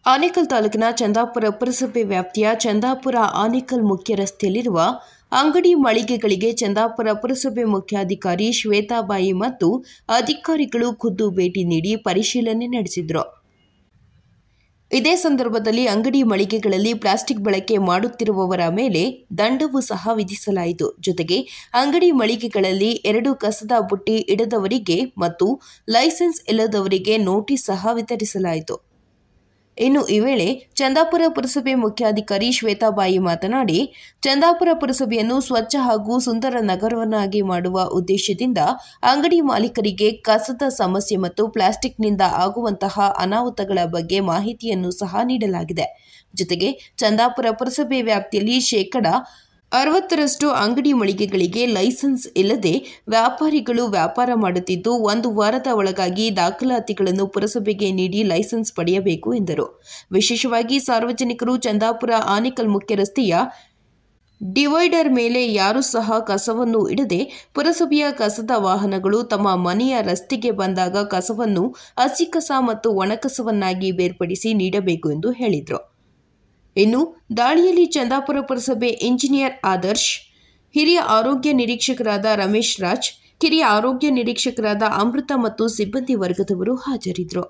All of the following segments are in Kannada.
ಆನೇಕಲ್ ತಾಲೂಕಿನ ಚಂದಾಪುರ ಪುರಸಭೆ ವ್ಯಾಪ್ತಿಯ ಚಂದಾಪುರ ಆನೇಕಲ್ ಮುಖ್ಯ ರಸ್ತೆಯಲ್ಲಿರುವ ಅಂಗಡಿ ಮಳಿಗೆಗಳಿಗೆ ಚಂದಾಪುರ ಪುರಸಭೆ ಮುಖ್ಯಾಧಿಕಾರಿ ಶ್ವೇತಾಬಾಯಿ ಮತ್ತು ಅಧಿಕಾರಿಗಳು ಖುದ್ದು ಭೇಟಿ ನೀಡಿ ಪರಿಶೀಲನೆ ನಡೆಸಿದರು ಇದೇ ಸಂದರ್ಭದಲ್ಲಿ ಅಂಗಡಿ ಮಳಿಗೆಗಳಲ್ಲಿ ಪ್ಲಾಸ್ಟಿಕ್ ಬಳಕೆ ಮಾಡುತ್ತಿರುವವರ ಮೇಲೆ ದಂಡವೂ ಸಹ ವಿಧಿಸಲಾಯಿತು ಜೊತೆಗೆ ಅಂಗಡಿ ಮಳಿಗೆಗಳಲ್ಲಿ ಎರಡು ಕಸದ ಬುಟ್ಟಿ ಇಡದವರಿಗೆ ಮತ್ತು ಲೈಸೆನ್ಸ್ ಇಲ್ಲದವರಿಗೆ ನೋಟಿಸ್ ಸಹ ವಿತರಿಸಲಾಯಿತು ಇನ್ನು ಈ ವೇಳೆ ಚಂದಾಪುರ ಪುರಸಭೆ ಮುಖ್ಯಾಧಿಕಾರಿ ಶ್ವೇತಾಬಾಯಿ ಮಾತನಾಡಿ ಚಂದಾಪುರ ಪುರಸಭೆಯನ್ನು ಸ್ವಚ್ಛ ಹಾಗೂ ಸುಂದರ ನಗರವನ್ನಾಗಿ ಮಾಡುವ ಉದ್ದೇಶದಿಂದ ಅಂಗಡಿ ಮಾಲೀಕರಿಗೆ ಕಸದ ಸಮಸ್ಯೆ ಮತ್ತು ಪ್ಲಾಸ್ಟಿಕ್ನಿಂದ ಆಗುವಂತಹ ಅನಾಹುತಗಳ ಬಗ್ಗೆ ಮಾಹಿತಿಯನ್ನು ಸಹ ನೀಡಲಾಗಿದೆ ಜೊತೆಗೆ ಚಂದಾಪುರ ಪುರಸಭೆ ವ್ಯಾಪ್ತಿಯಲ್ಲಿ ಶೇಕಡ ಅರವತ್ತರಷ್ಟು ಅಂಗಡಿ ಮಳಿಗೆಗಳಿಗೆ ಲೈಸೆನ್ಸ್ ಇಲ್ಲದೆ ವ್ಯಾಪಾರಿಗಳು ವ್ಯಾಪಾರ ಮಾಡುತ್ತಿದ್ದು ಒಂದು ವಾರದ ಒಳಗಾಗಿ ದಾಖಲಾತಿಗಳನ್ನು ಪುರಸಭೆಗೆ ನೀಡಿ ಲೈಸೆನ್ಸ್ ಪಡೆಯಬೇಕು ಎಂದರು ವಿಶೇಷವಾಗಿ ಸಾರ್ವಜನಿಕರು ಚಂದಾಪುರ ಆನೇಕಲ್ ಮುಖ್ಯ ರಸ್ತೆಯ ಡಿವೈಡರ್ ಮೇಲೆ ಯಾರೂ ಸಹ ಕಸವನ್ನು ಇಡದೆ ಪುರಸಭೆಯ ಕಸದ ವಾಹನಗಳು ತಮ್ಮ ಮನೆಯ ರಸ್ತೆಗೆ ಬಂದಾಗ ಕಸವನ್ನು ಹಸಿ ಕಸ ಮತ್ತು ಒಣಕಸವನ್ನಾಗಿ ಬೇರ್ಪಡಿಸಿ ನೀಡಬೇಕು ಎಂದು ಹೇಳಿದರು ಇನ್ನು ದಾಳಿಯಲ್ಲಿ ಚಂದಾಪುರ ಪುರಸಭೆ ಇಂಜಿನಿಯರ್ ಆದರ್ಶ್ ಹಿರಿಯ ಆರೋಗ್ಯ ನಿರೀಕ್ಷಕರಾದ ರಮೇಶ್ ರಾಜ್ ಕಿರಿಯ ಆರೋಗ್ಯ ನಿರೀಕ್ಷಕರಾದ ಅಮೃತ ಮತ್ತು ಸಿಬ್ಬಂದಿ ವರ್ಗದವರು ಹಾಜರಿದ್ದರು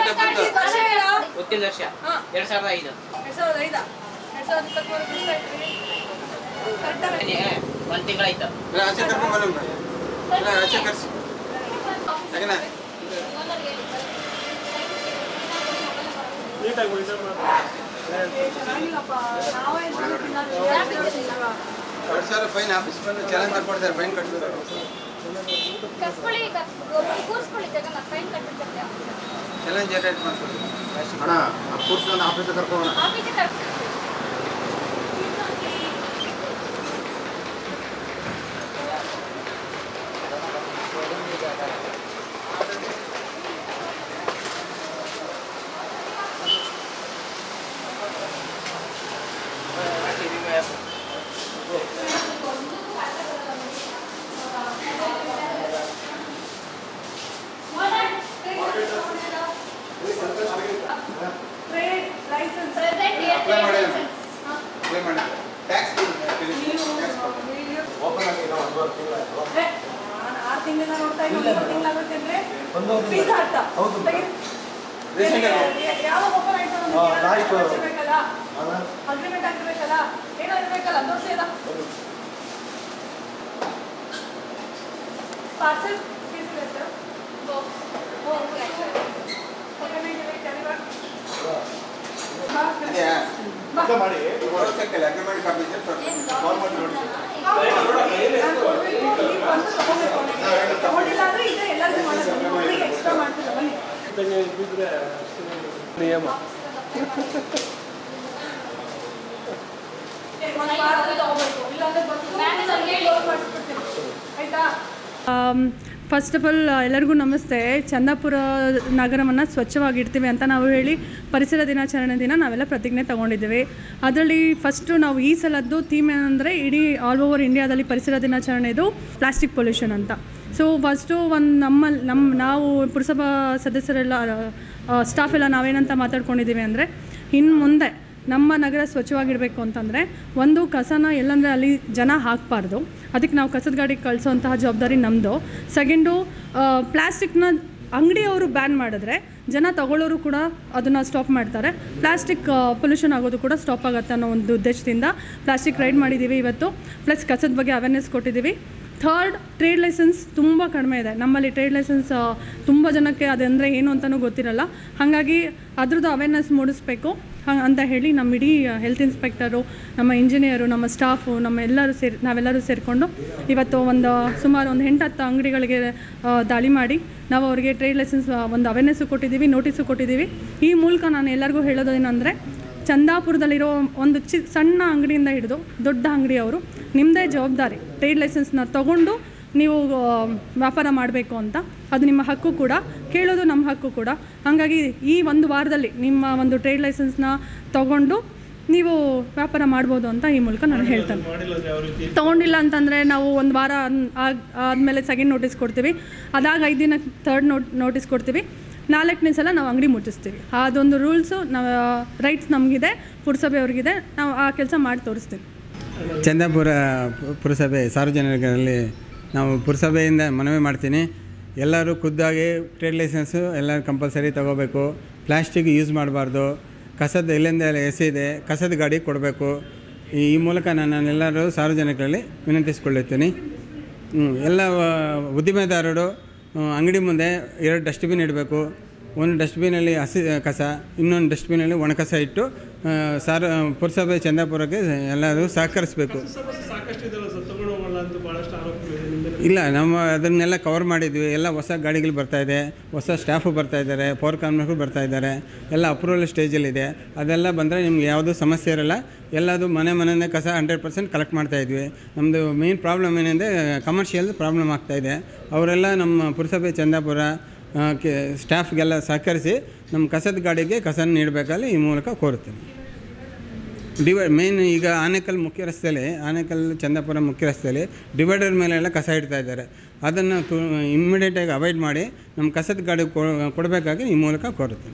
ಬಂತು ವರ್ಷ ಹೇಳು. ಗೊತ್ತಿಲ್ಲ ವರ್ಷ ಹಾ. ಎರಡ್ ಸಾವಿರದ ಐದು ಎರಡ್ ಸಾವಿರದ ಐದಾ? ಎರಡ್ ಸಾವಿರದ ಇಪ್ಪತ್ಮೂರು ಬಿಡ್ತಾ ಇದ್ರಿ. Correct ಆಗಿ. ಏ, ಒಂದ್ ತಿಂಗಳಾಯ್ತು ಇಲ್ಲ ಆಚೆ ಕರ್ಕೊಂಡ್ ಬರೋಣ ಇಲ್ಲ ಆಚೆ ಕರ್ಸಿ ಯಾಕನ ಚೆನ್ನಾಗಿಲ್ಲಪ್ಪ. ನಾವೇ ಮಾಡ್ತೀವಿ, ನಾವು ಬಿಡ್ತೀವಿ. ಎರಡು ಸಾವಿರ ಫೈನ್ ಆಫೀಸ್ ಬಂದು ಚಲನ್ ತಗೊಡ್ತಾರೆ ಫೈನ್ ಕಟ್ಟಬೇಕು ಕರ್ಸ್ಕೊಳ್ಳಿ ಕೂರ್ಸ್ಕೊಳ್ಳಿ ಜಗನ್ನ ಫೈನ್ ಕಟ್ಬಿಡ್ತಾರೆ ಚಲನ್ ಜನರೇಟ್ ಮಾಡ್ಕೊಳ್ಳಿ ಅಣ್ಣ ಆ ಕೂರ್ಸ್ಕೊಂಡು ಆಫೀಸಿಗೆ ಕರ್ಕೊಂಡು ಆಫೀಸಿಗೆ ಕರ್ಸ್ಕೊಳ್ಳಿ Trade license. Present year apply ಮಾಡಿ ಅಪ್ಲೈ ಮಾಡಿ ಟ್ಯಾಕ್ಸ್ ನೀವು- ನೀವು- ಓಪನ್ ಆಗಿ ಇನ್ನೂ ಒಂದೂವರೆ ತಿಂಗಳಾಯ್ತು ಏ, ನಾನು ಆರು ತಿಂಗಳಿಂದ ನೋಡ್ತಾ ಇದ್ದೀನಿ ಮೂರು ತಿಂಗಳಾಗುತ್ತೆ ಅಂದ್ರೆ Pizza Hut. ತೆಗಿ. Recent ಆಗಿ. ಯಾ- ಯಾವಾಗ open ಆಯ್ತು ಅನ್ನೋದು ಹಾ, ಕೇಳೋಣ. ಆಯ್ತು. ಮಾಡ್ಸಿರ್ಬೇಕಲ್ಲ? ಅಗ್ರಿಮೆಂಟ್ ಆಗಿರ್ಬೇಕಲ್ಲ ಏನೋ ಇರ್ಬೇಕಲ್ಲ ದೋಸೆ ಇಲ್ಲ ಪಾರ್ಸಲ್ ಫೀಸ್ ಇರುತ್ತೆ ಇದೆಯಾ ಅಪ್ಲೈ ಮಾಡಿ ಕೊಡೋದಕ್ಕೆಲ್ಲ ಅಗ್ರಿಮೆಂಟ್ ಕಾಪಿ ಇದೆ ಗೌರ್ಮೆಂಟ್ ನೋಡಿ ತಗೊಂಡಿಲ್ಲ ಅಂದ್ರೆ ಇದೆ ಎಲ್ಲರಿಗೂ ಮಾಡೋದು ಒಬ್ಬರಿಗೆ ಎಕ್ಸ್ಟ್ರಾ ಮಾಡ್ತಿಲ್ಲ ಬನ್ನಿ ನಿಯಮ ಒಂದು ವಾರದಲ್ಲಿ ತಗೋಬೇಕು ಇಲ್ಲಾಂದ್ರೆ ಬಂದು Manager ಹೇಳಿ. close ಮಾಡಿಸ್ಬಿಡ್ತೀನಿ ಆಯ್ತಾ ಫಸ್ಟ್ ಆಫ್ ಆಲ್ ಎಲ್ಲರಿಗೂ ನಮಸ್ತೆ ಚಂದಾಪುರ ನಗರವನ್ನು ಸ್ವಚ್ಛವಾಗಿಡ್ತೀವಿ ಅಂತ ನಾವು ಹೇಳಿ ಪರಿಸರ ದಿನಾಚರಣೆ ದಿನ ನಾವೆಲ್ಲ ಪ್ರತಿಜ್ಞೆ ತಗೊಂಡಿದ್ದೀವಿ ಅದರಲ್ಲಿ ಫಸ್ಟು ನಾವು ಈ ಸಲದ್ದು ಥೀಮ್ ಏನಂದರೆ ಇಡೀ ಆಲ್ ಓವರ್ ಇಂಡಿಯಾದಲ್ಲಿ ಪರಿಸರ ದಿನಾಚರಣೆದು ಪ್ಲಾಸ್ಟಿಕ್ ಪೊಲ್ಯೂಷನ್ ಅಂತ ಸೊ ಫಸ್ಟು ಒಂದು ನಮ್ಮ ನಮ್ಮ ನಾವು ಪುರಸಭಾ ಸದಸ್ಯರೆಲ್ಲ ಸ್ಟಾಫ್ ಎಲ್ಲ ನಾವೇನಂತ ಮಾತಾಡ್ಕೊಂಡಿದ್ದೀವಿ ಅಂದರೆ ಇನ್ನು ಮುಂದೆ ನಮ್ಮ ನಗರ ಸ್ವಚ್ಛವಾಗಿರಬೇಕು ಅಂತಂದರೆ ಒಂದು ಕಸನ ಎಲ್ಲಂದರೆ ಅಲ್ಲಿ ಜನ ಹಾಕಬಾರ್ದು ಅದಕ್ಕೆ ನಾವು ಕಸದ ಗಾಡಿಗೆ ಕಳಿಸೋಂತಹ ಜವಾಬ್ದಾರಿ ನಮ್ಮದು ಸೆಕೆಂಡು ಪ್ಲಾಸ್ಟಿಕ್ನ ಅಂಗಡಿಯವರು ಬ್ಯಾನ್ ಮಾಡಿದ್ರೆ ಜನ ತಗೊಳ್ಳೋರು ಕೂಡ ಅದನ್ನು ಸ್ಟಾಪ್ ಮಾಡ್ತಾರೆ ಪ್ಲಾಸ್ಟಿಕ್ ಪೊಲ್ಯೂಷನ್ ಆಗೋದು ಕೂಡ ಸ್ಟಾಪ್ ಆಗುತ್ತೆ ಅನ್ನೋ ಒಂದು ಉದ್ದೇಶದಿಂದ ಪ್ಲಾಸ್ಟಿಕ್ ರೈಡ್ ಮಾಡಿದ್ದೀವಿ ಇವತ್ತು ಪ್ಲಸ್ ಕಸದ ಬಗ್ಗೆ ಅವೇರ್ನೆಸ್ ಕೊಟ್ಟಿದ್ದೀವಿ ಥರ್ಡ್ ಟ್ರೇಡ್ ಲೈಸೆನ್ಸ್ ತುಂಬ ಕಡಿಮೆ ಇದೆ ನಮ್ಮಲ್ಲಿ ಟ್ರೇಡ್ ಲೈಸೆನ್ಸ್ ತುಂಬ ಜನಕ್ಕೆ ಅದಂದರೆ ಏನು ಅಂತಲೂ ಗೊತ್ತಿರಲ್ಲ ಹಾಗಾಗಿ ಅದ್ರದ್ದು ಅವೇರ್ನೆಸ್ ಮೂಡಿಸ್ಬೇಕು ಹಾಗೆ ಅಂತ ಹೇಳಿ ನಮ್ಮ ಇಡೀ ಹೆಲ್ತ್ ಇನ್ಸ್ಪೆಕ್ಟರು ನಮ್ಮ ಇಂಜಿನಿಯರು ನಮ್ಮ ಸ್ಟಾಫು ನಮ್ಮ ಎಲ್ಲರೂ ಸೇರಿ ನಾವೆಲ್ಲರೂ ಸೇರಿಕೊಂಡು ಇವತ್ತು ಒಂದು ಸುಮಾರು ಒಂದು ಎಂಟು ಹತ್ತು ಅಂಗಡಿಗಳಿಗೆ ಆ, ದಾಳಿ ಮಾಡಿ ನಾವು ಅವರಿಗೆ ಟ್ರೇಡ್ ಲೈಸೆನ್ಸ್ ಒಂದು ಅವೇರ್ನೆಸ್ಸು ಕೊಟ್ಟಿದ್ದೀವಿ ನೋಟಿಸು ಕೊಟ್ಟಿದ್ದೀವಿ ಈ ಮೂಲಕ ನಾನು ಎಲ್ಲರಿಗೂ ಹೇಳೋದು ಏನಂದರೆ ಚಂದಾಪುರದಲ್ಲಿರೋ ಒಂದು ಚಿ ಸಣ್ಣ ಅಂಗಡಿಯಿಂದ ಹಿಡಿದು ದೊಡ್ಡ ಅಂಗಡಿಯವರು ನಿಮ್ಮದೇ ಜವಾಬ್ದಾರಿ ಟ್ರೇಡ್ ಲೈಸೆನ್ಸ್ನ ತಗೊಂಡು ನೀವು ಆ, ವ್ಯಾಪಾರ ಮಾಡಬೇಕು ಅಂತ ಅದು ನಿಮ್ಮ ಹಕ್ಕು ಕೂಡ ಕೇಳೋದು ನಮ್ಮ ಹಕ್ಕು ಕೂಡ ಹಾಗಾಗಿ ಈ ಒಂದು ವಾರದಲ್ಲಿ ನಿಮ್ಮ ಒಂದು ಟ್ರೇಡ್ ಲೈಸೆನ್ಸ್ನ ತಗೊಂಡು ನೀವು ವ್ಯಾಪಾರ ಮಾಡ್ಬೋದು ಅಂತ ಈ ಮೂಲಕ ನಾನು ಹೇಳ್ತೇನೆ ತೊಗೊಂಡಿಲ್ಲ ಅಂತಂದರೆ ನಾವು ಒಂದು ವಾರ ಅನ್- ಆಗ್- ಆದಮೇಲೆ ಸೆಕೆಂಡ್ ನೋಟಿಸ್ ಕೊಡ್ತೀವಿ ಅದಾಗ ಐದು ದಿನ ಥರ್ಡ್ ನೋಟ್ ನೋಟಿಸ್ ಕೊಡ್ತೀವಿ ನಾಲ್ಕನೇ ಸಲ ನಾವು ಅಂಗಡಿ ಮುಟ್ಟಿಸ್ತೀವಿ ಅದೊಂದು ರೂಲ್ಸು ನಾವು ರೈಟ್ಸ್ ನಮಗಿದೆ ಪುರಸಭೆಯವ್ರಿಗಿದೆ ನಾವು ಆ ಕೆಲಸ ಮಾಡಿ ತೋರಿಸ್ತೀವಿ ಚಂದಾಪುರ ಪು- ಪುರಸಭೆ ಸಾರ್ವಜನಿಕರಲ್ಲಿ ನಾವು ಪುರಸಭೆಯಿಂದ ಮನವಿ ಮಾಡ್ತೀನಿ ಎಲ್ಲರೂ ಖುದ್ದಾಗಿ ಟ್ರೇಡ್ ಲೈಸೆನ್ಸು ಎಲ್ಲರೂ ಕಂಪಲ್ಸರಿ ತಗೋಬೇಕು ಪ್ಲಾಸ್ಟಿಕ್ ಯೂಸ್ ಮಾಡಬಾರ್ದು ಕಸದ ಎಲ್ಲಿಂದ ಎಲ್ಲ ಎಸೆಯಿದೆ ಕಸದ ಗಾಡಿ ಕೊಡಬೇಕು ಈ ಈ ಮೂಲಕ ನಾನು ನಾನೆಲ್ಲರೂ ಸಾರ್ವಜನಿಕರಲ್ಲಿ ವಿನಂತಿಸಿಕೊಳ್ಳುತ್ತೀನಿ ಹ್ಮ್, ಎಲ್ಲ ಆ, ಉದ್ದಿಮೆದಾರರು ಆ, ಅಂಗಡಿ ಮುಂದೆ ಎರಡು ಡಸ್ಟ್ಬಿನ್ ಇಡಬೇಕು ಒಂದು ಡಸ್ಟ್ಬಿನಲ್ಲಿ ಹಸಿ ಕಸ ಇನ್ನೊಂದು ಡಸ್ಟ್ಬಿನಲ್ಲಿ ಒಣ ಕಸ ಇಟ್ಟು ಆ, ಸಾರ್ ಪುರಸಭೆ ಚಂದಾಪುರಕ್ಕೆ ಎಲ್ಲರೂ ಸಹಕರಿಸಬೇಕು ಸಾಕಷ್ಟು ಇದೆಲ್ಲ ಸರ್ ತಗೊಂಡು ಹೋಗಲ್ಲ ಅಂತ ಭಾಳಷ್ಟು ಆರೋಪಗಳಿದೆ ನಿಮ್ಮ ಮೇಲೆ. ಇಲ್ಲ ನಮ್ಮ ಅದನ್ನೆಲ್ಲ ಕವರ್ ಮಾಡಿದ್ವಿ ಎಲ್ಲ ಹೊಸ ಗಾಡಿಗಳು ಬರ್ತಾ ಇದೆ ಹೊಸ ಸ್ಟಾಫು ಬರ್ತಾ ಇದ್ದಾರೆ ಪವರ್ ಕಾರ್ಮಿಕರು ಬರ್ತಾ ಇದ್ದಾರೆ ಎಲ್ಲ ಅಪ್ರೂವಲ್ ಸ್ಟೇಜಲ್ಲಿದೆ ಅದೆಲ್ಲ ಬಂದರೆ ನಿಮ್ಗೆ ಯಾವುದೂ ಸಮಸ್ಯೆ ಇರಲ್ಲ ಎಲ್ಲದು ಮನೆ ಮನೆಯಿಂದ ಕಸ ಹಂಡ್ರೆಡ್ ಪರ್ಸೆಂಟ್ ಕಲೆಕ್ಟ್ ಮಾಡ್ತಾ ಇದ್ವಿ ನಮ್ಮದು ಮೇನ್ ಪ್ರಾಬ್ಲಮ್ ಏನೆಂದರೆ ಕಮರ್ಷಿಯಲ್ ಪ್ರಾಬ್ಲಮ್ ಆಗ್ತಾ ಇದೆ ಅವರೆಲ್ಲ ನಮ್ಮ ಪುರಸಭೆ ಚಂದಾಪುರ ಆ, ಕೆ ಸ್ಟಾಫ್ಗೆಲ್ಲ ಸಹಕರಿಸಿ ನಮ್ಮ ಕಸದ ಗಾಡಿಗೆ ಕಸನ ನೀಡಬೇಕಲ್ಲಿ ಈ ಮೂಲಕ ಕೋರುತ್ತೇನೆ ಡಿವೈ ಮೇನ್ ಈಗ ಆನೇಕಲ್ ಮುಖ್ಯ ರಸ್ತೆಯಲ್ಲಿ ಆನೇಕಲ್ ಚಂದಾಪುರ ಮುಖ್ಯ ರಸ್ತೆಯಲ್ಲಿ ಡಿವೈಡರ್ ಮೇಲೆಲ್ಲ ಕಸ ಇಡ್ತಾ ಇದ್ದಾರೆ ಅದನ್ನು ತು ಇಮ್ಮಿಡಿಯೇಟಾಗಿ ಅವಾಯ್ಡ್ ಮಾಡಿ ನಮ್ಮ ಕಸದ ಗಾಡಿ ಕೊಡಬೇಕಾಗಿ ಈ ಮೂಲಕ ಕೋರುತ್ತೇನೆ